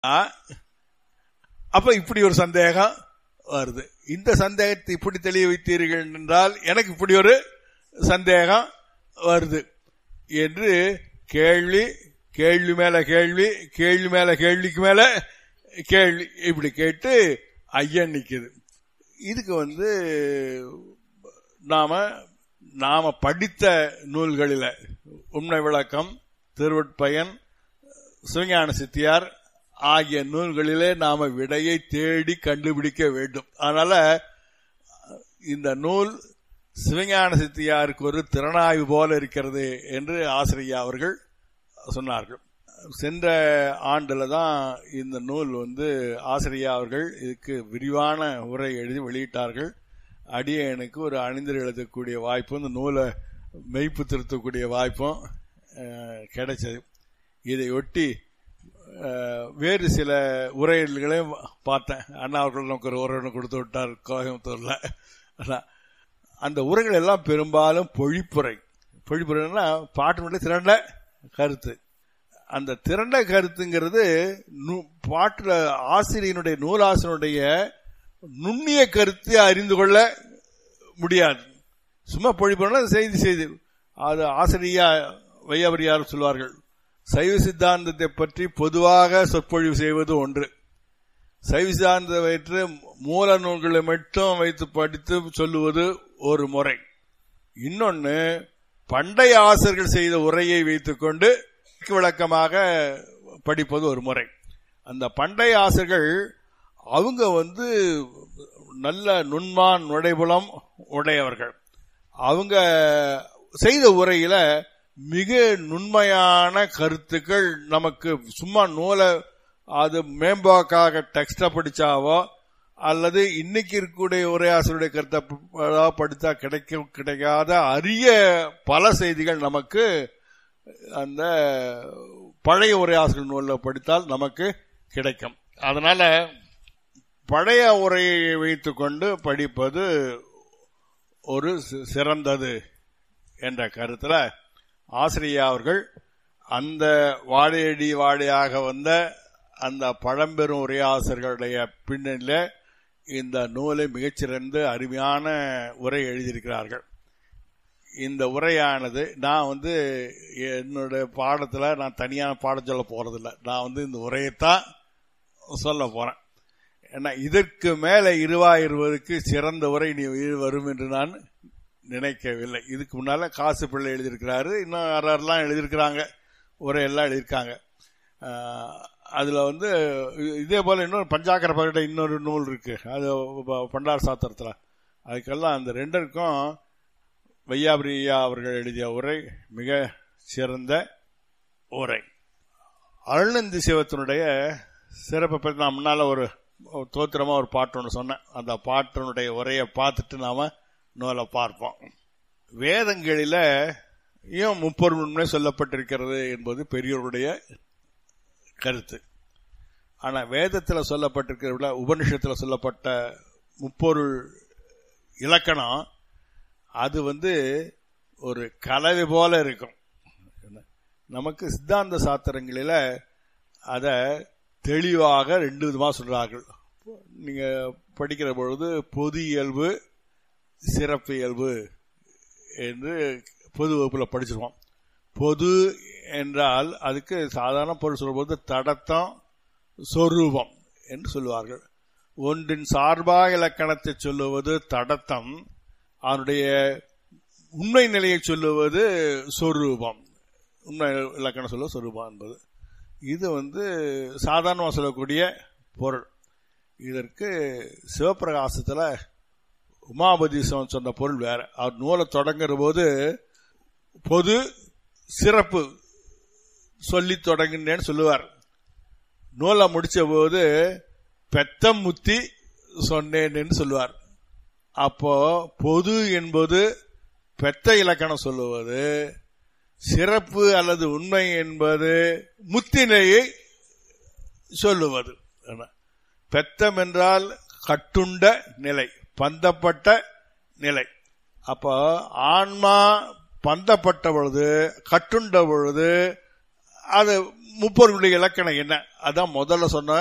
அப்ப இப்படி ஒரு சந்தேகம் வருது இந்த சந்தேகத்தை இப்படி தெளிய வைத்தீர்கள் என்றால் எனக்கு இப்படி ஒரு சந்தேகம் வருது என்று கேள்வி கேள்வி மேல கேள்வி கேள்வி மேல கேள்விக்கு மேல கேள்வி இப்படி கேட்டு ஐயன் நிக்குது இதுக்கு வந்து நாம நாம படித்த நூல்களில உண்மை விளக்கம் திருவட்பயன் சிவஞான சித்தியார் ஆகிய நூல்களிலே நாம விடையை தேடி கண்டுபிடிக்க வேண்டும் அதனால இந்த நூல் சிவஞான சித்தியாருக்கு ஒரு திறனாய்வு போல இருக்கிறது என்று ஆசிரியா அவர்கள் சொன்னார்கள் சென்ற ஆண்டுல தான் இந்த நூல் வந்து ஆசிரியா அவர்கள் இதுக்கு விரிவான உரை எழுதி வெளியிட்டார்கள் அடியனுக்கு ஒரு அணிந்தர் எழுதக்கூடிய வாய்ப்பும் இந்த நூலை மெய்ப்பு திருத்தக்கூடிய வாய்ப்பும் அஹ், கிடைச்சது இதை ஒட்டி அஹ், வேறு சில உரைகளையும் பார்த்தேன் அண்ணா அவர்கள் நமக்கு ஒரு உரை ஒன்று கொடுத்து விட்டார் கோயம்புத்தூர்ல அதான். அந்த உரைகள் எல்லாம் பெரும்பாலும் பொழிப்புரை பொழிப்புரைன்னா பாட்டினுடைய திரண்ட கருத்து அந்த திரண்ட கருத்துங்கிறது நு- பாட்டுல ஆசிரியனுடைய நூலாசிரியனுடைய நுண்ணிய கருத்தை அறிந்து கொள்ள முடியாது சும்மா பொழிப்புரைனா செய்தி செய்தி அது ஆசிரியா வையாபரியார் சொல்வார்கள் சைவ சித்தாந்தத்தை பற்றி பொதுவாக சொற்பொழிவு செய்வது ஒன்று சைவ சித்தாந்தத்தை வைத்து மூல நூல்களை மட்டும் வைத்து படித்து சொல்லுவது ஒரு முறை இன்னொன்னு பண்டைய ஆசிரியர்கள் செய்த உரையை வைத்துக்கொண்டு விளக்கமாக படிப்பது ஒரு முறை அந்த பண்டைய ஆசிரியர்கள் அவங்க வந்து நல்ல நுண்மான் நுழைபுலம் உடையவர்கள் அவங்க செய்த உரையில மிக நுண்மையான கருத்துக்கள் நமக்கு சும்மா நூலை அது மேம்பாக்காக டெக்ஸ்டா படிச்சாவோ அல்லது இன்னைக்கு இருக்கக்கூடிய உரையாசிரியருடைய கருத்தை ப- படித்தா கிடைக்க கிடைக்காத அரிய பல செய்திகள் நமக்கு அந்த பழைய உரையாசிரியர் நூலில் படித்தால் நமக்கு கிடைக்கும் அதனால பழைய உரையை வைத்துக்கொண்டு படிப்பது ஒரு சி- சிறந்தது என்ற கருத்துல ஆசிரியா அவர்கள் அந்த வாழையடி வாழையாக வந்த அந்த பழம்பெரும் உரையாசிரியர்களுடைய பின்னணியில இந்த நூலை மிகச்சிறந்த அருமையான உரை எழுதியிருக்கிறார்கள் இந்த உரையானது நான் வந்து என்னுடைய பாடத்துல நான் தனியான பாடம் சொல்ல போறதில்ல நான் வந்து இந்த உரையைத்தான் சொல்ல போறேன் ஏன்னா இதற்கு மேல இருவா இருவருக்கு சிறந்த உரை நீ வரும் என்று நான் நினைக்கவில்லை இதுக்கு முன்னால காசு பிள்ளை எழுதியிருக்கிறாரு இன்னும் யாரெல்லாம் எழுதியிருக்கிறாங்க உரையெல்லாம் எழுதியிருக்காங்க ஆஹ், அதுல வந்து இ- இதே போல இன்னொரு பஞ்சாக்கர பகிட்ட இன்னொரு நூல் இருக்கு அது ப- பண்டார் சாத்திரத்துல அதுக்கெல்லாம் அந்த ரெண்டருக்கும் வையாபிரியா அவர்கள் எழுதிய உரை மிக சிறந்த உரை அருணந்தி சிவத்தினுடைய சிறப்பை பற்றி நான் முன்னால ஒரு ஒரு தோத்திரமா ஒரு பாட்டு ஒன்று சொன்னேன் அந்த பாட்டினுடைய உரையை பார்த்துட்டு நாம நூலை பார்ப்போம் வேதங்களில ஏன் முப்பொருள் உண்மை சொல்லப்பட்டிருக்கிறது என்பது பெரியோருடைய கருத்து ஆனா வேதத்துல சொல்லப்பட்டிருக்கிறத விட உபனிஷத்துல சொல்லப்பட்ட முப்பொருள் இலக்கணம் அது வந்து ஒரு கலவை போல இருக்கும் நமக்கு சித்தாந்த சாத்திரங்களில அத தெளிவாக ரெண்டு விதமா சொல்றார்கள் நீங்க படிக்கிற பொழுது பொது இயல்பு சிறப்பு இயல்பு என்று பொது வகுப்புல படிச்சிருவோம் பொது என்றால் அதுக்கு சாதாரண பொருள் சொல்லும்போது தடத்தம் சொரூபம் என்று சொல்லுவார்கள் ஒன்றின் சார்பாக இலக்கணத்தை சொல்லுவது தடத்தம் அதனுடைய உண்மை நிலையை சொல்லுவது சொரூபம் உண்மை இலக்கணம் சொல்ல சொரூபம் என்பது இது வந்து சாதாரணமாக சொல்லக்கூடிய பொருள் இதற்கு சிவபிரகாசத்துல உமாபதி சிவன் சொன்ன பொருள் வேற அவர் நூலை தொடங்குற போது பொது சிறப்பு சொல்லி தொடங்கினேன்னு சொல்லுவார் நூலை முடிச்ச போது பெத்தம் முத்தி சொன்னேன்னு சொல்லுவார் அப்போ பொது என்பது பெத்த இலக்கணம் சொல்லுவது சிறப்பு அல்லது உண்மை என்பது முத்தினையை சொல்லுவது என்ன? பெத்தம் என்றால் கட்டுண்ட நிலை பந்தப்பட்ட நிலை அப்போ ஆன்மா பந்தப்பட்ட பொழுது கட்டுண்ட பொழுது அது முப்பொருளுடைய இலக்கணம் என்ன அதான் முதல்ல சொன்ன